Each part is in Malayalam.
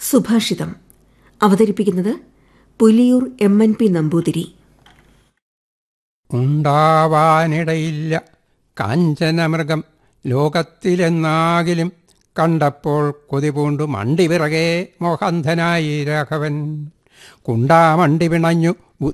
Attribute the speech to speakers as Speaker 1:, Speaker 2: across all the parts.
Speaker 1: സുഭാഷിതം അവതരിപ്പിക്കുന്നത് Puliyoor M N P Namboothiri
Speaker 2: ഉണ്ടാവാനിടയില്ല കാഞ്ചനമൃഗം ലോകത്തിലെന്നാകിലും കണ്ടപ്പോൾ കൊതിപൂണ്ടു മണ്ടിപിറകെ മോഹന്ധനായി രാഘവൻ കുണ്ടാമണ്ടി പിണഞ്ഞു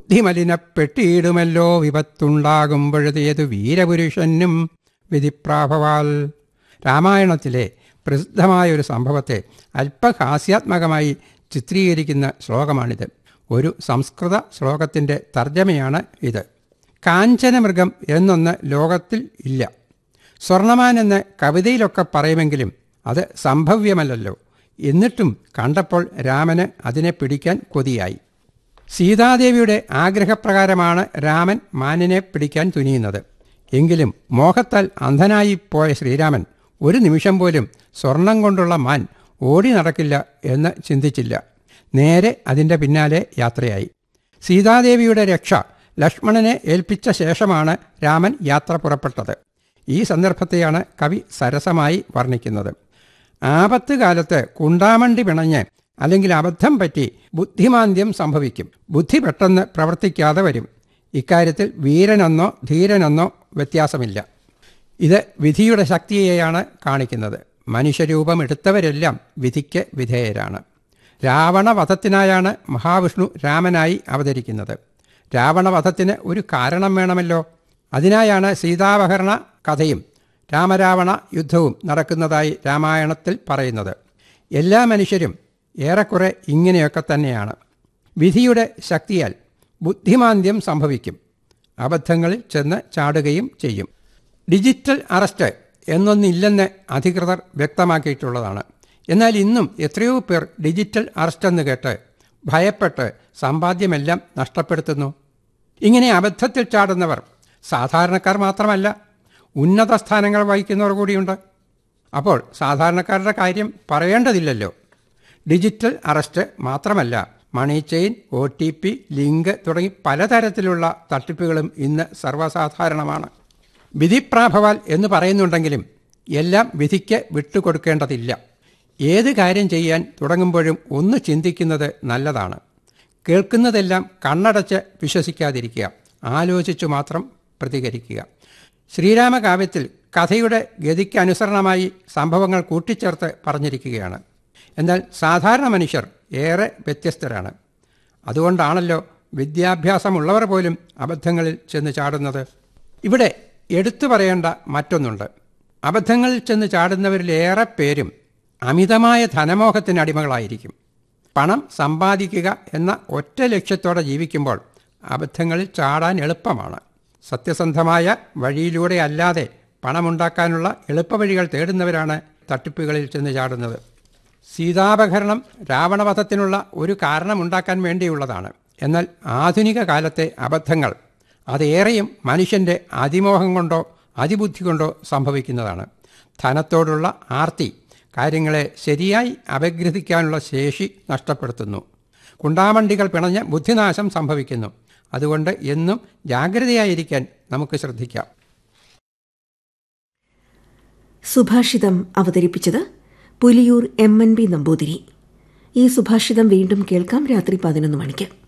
Speaker 2: ബുദ്ധിമലിനപ്പെട്ടിയിടുമല്ലോ വിപത്തുണ്ടാകുമ്പോഴതേതു വീരപുരുഷനും വിധിപ്രാഭവാൽ രാമായണത്തിലെ പ്രസിദ്ധമായ ഒരു സംഭവത്തെ അല്പഹാസ്യാത്മകമായി ചിത്രീകരിക്കുന്ന ശ്ലോകമാണിത് ഒരു സംസ്കൃത ശ്ലോകത്തിൻ്റെ തർജ്ജമയാണ് ഇത് കാഞ്ചനമൃഗം എന്നൊന്ന് ലോകത്തിൽ ഇല്ല സ്വർണമാൻ എന്ന് കവിതയിലൊക്കെ പറയുമെങ്കിലും അത് സംഭവ്യമല്ലല്ലോ എന്നിട്ടും കണ്ടപ്പോൾ രാമന് അതിനെ പിടിക്കാൻ കൊതിയായി സീതാദേവിയുടെ ആഗ്രഹപ്രകാരമാണ് രാമൻ മാനിനെ പിടിക്കാൻ തുനിയുന്നത് എങ്കിലും മോഹത്താൽ അന്ധനായി പോയ ശ്രീരാമൻ ഒരു നിമിഷം പോലും സ്വർണം കൊണ്ടുള്ള മാൻ ഓടി നടക്കില്ല എന്ന് ചിന്തിച്ചില്ല നേരെ അതിൻ്റെ പിന്നാലെ യാത്രയായി സീതാദേവിയുടെ രക്ഷ ലക്ഷ്മണനെ ഏൽപ്പിച്ച ശേഷമാണ് രാമൻ യാത്ര പുറപ്പെട്ടത് ഈ സന്ദർഭത്തെയാണ് കവി സരസമായി വർണ്ണിക്കുന്നത് ആപത്ത് കാലത്ത് കുണ്ടാമണ്ടി പിണഞ്ഞ് അല്ലെങ്കിൽ അബദ്ധം പറ്റി ബുദ്ധിമാന്ദ്യം സംഭവിക്കും ബുദ്ധി പെട്ടെന്ന് പ്രവർത്തിക്കാതെ വരും ഇക്കാര്യത്തിൽ വീരനെന്നോ ധീരനെന്നോ വ്യത്യാസമില്ല ഇത് വിധിയുടെ ശക്തിയെയാണ് കാണിക്കുന്നത് മനുഷ്യരൂപം എടുത്തവരെല്ലാം വിധിക്ക് വിധേയരാണ് രാവണവധത്തിനായാണ് മഹാവിഷ്ണു രാമനായി അവതരിക്കുന്നത് രാവണവധത്തിന് ഒരു കാരണം വേണമല്ലോ അതിനായാണ് സീതാപഹരണ കഥയും രാമരാവണ യുദ്ധവും നടക്കുന്നതായി രാമായണത്തിൽ പറയുന്നത് എല്ലാ മനുഷ്യരും ഏറെക്കുറെ ഇങ്ങനെയൊക്കെ തന്നെയാണ് വിധിയുടെ ശക്തിയാൽ ബുദ്ധിമാന്ദ്യം സംഭവിക്കും അബദ്ധങ്ങളിൽ ചെന്ന് ചാടുകയും ചെയ്യും ഡിജിറ്റൽ അറസ്റ്റ് എന്നൊന്നില്ലെന്ന് അധികൃതർ വ്യക്തമാക്കിയിട്ടുള്ളതാണ് എന്നാൽ ഇന്നും എത്രയോ പേർ ഡിജിറ്റൽ അറസ്റ്റ് എന്ന് കേട്ട് ഭയപ്പെട്ട് സമ്പാദ്യമെല്ലാം നഷ്ടപ്പെടുത്തുന്നു ഇങ്ങനെ അബദ്ധത്തിൽ ചാടുന്നവർ സാധാരണക്കാർ മാത്രമല്ല ഉന്നത സ്ഥാനങ്ങൾ വഹിക്കുന്നവർ കൂടിയുണ്ട് അപ്പോൾ സാധാരണക്കാരുടെ കാര്യം പറയേണ്ടതില്ലല്ലോ ഡിജിറ്റൽ അറസ്റ്റ് മാത്രമല്ല money chain O T P link തുടങ്ങി പലതരത്തിലുള്ള തട്ടിപ്പുകളും ഇന്ന് സർവ്വസാധാരണമാണ് വിധിപ്രാഭവാൽ എന്ന് പറയുന്നുണ്ടെങ്കിലും എല്ലാം വിധിക്ക് വിട്ടുകൊടുക്കേണ്ടതില്ല ഏത് കാര്യം ചെയ്യാൻ തുടങ്ങുമ്പോഴും ഒന്ന് ചിന്തിക്കുന്നത് നല്ലതാണ് കേൾക്കുന്നതെല്ലാം കണ്ണടച്ച് വിശ്വസിക്കാതിരിക്കുക ആലോചിച്ചു മാത്രം പ്രതികരിക്കുക ശ്രീരാമകാവ്യത്തിൽ കഥയുടെ ഗതിക്ക് അനുസരണമായി സംഭവങ്ങൾ കൂട്ടിച്ചേർത്ത് പറഞ്ഞിരിക്കുകയാണ് എന്നാൽ സാധാരണ മനുഷ്യർ ഏറെ വ്യത്യസ്തരാണ് അതുകൊണ്ടാണല്ലോ വിദ്യാഭ്യാസമുള്ളവർ പോലും അബദ്ധങ്ങളിൽ ചെന്ന് ചാടുന്നത് ഇവിടെ എടുത്തു പറയേണ്ട മറ്റൊന്നുണ്ട് അബദ്ധങ്ങളിൽ ചെന്ന് ചാടുന്നവരിലേറെ പേരും അമിതമായ ധനമോഹത്തിന് അടിമകളായിരിക്കും പണം സമ്പാദിക്കുക എന്ന ഒറ്റ ലക്ഷ്യത്തോടെ ജീവിക്കുമ്പോൾ അബദ്ധങ്ങളിൽ ചാടാൻ എളുപ്പമാണ് സത്യസന്ധമായ വഴിയിലൂടെ അല്ലാതെ പണമുണ്ടാക്കാനുള്ള എളുപ്പവഴികൾ തേടുന്നവരാണ് തട്ടിപ്പുകളിൽ ചെന്ന് ചാടുന്നത് സീതാപഹരണം രാവണവധത്തിനുള്ള ഒരു കാരണമുണ്ടാക്കാൻ വേണ്ടിയുള്ളതാണ് എന്നാൽ ആധുനിക കാലത്തെ അബദ്ധങ്ങൾ അതേറെയും മനുഷ്യൻ്റെ അതിമോഹം കൊണ്ടോ അതിബുദ്ധി കൊണ്ടോ സംഭവിക്കുന്നതാണ് ധനത്തോടുള്ള ആർത്തി കാര്യങ്ങളെ ശരിയായി അപഗ്രഥിക്കാനുള്ള ശേഷി നഷ്ടപ്പെടുത്തുന്നു കുണ്ടാമണ്ടികൾ പിണഞ്ഞ് ബുദ്ധിനാശം സംഭവിക്കുന്നു അതുകൊണ്ട് എന്നും ജാഗ്രതയായിരിക്കാൻ നമുക്ക് ശ്രദ്ധിക്കാം
Speaker 1: സുഭാഷിതം അവതരിപ്പിച്ചത് Puliyoor M N P Namboothiri ഈ സുഭാഷിതം വീണ്ടും കേൾക്കാം രാത്രി പതിനൊന്ന് മണിക്ക്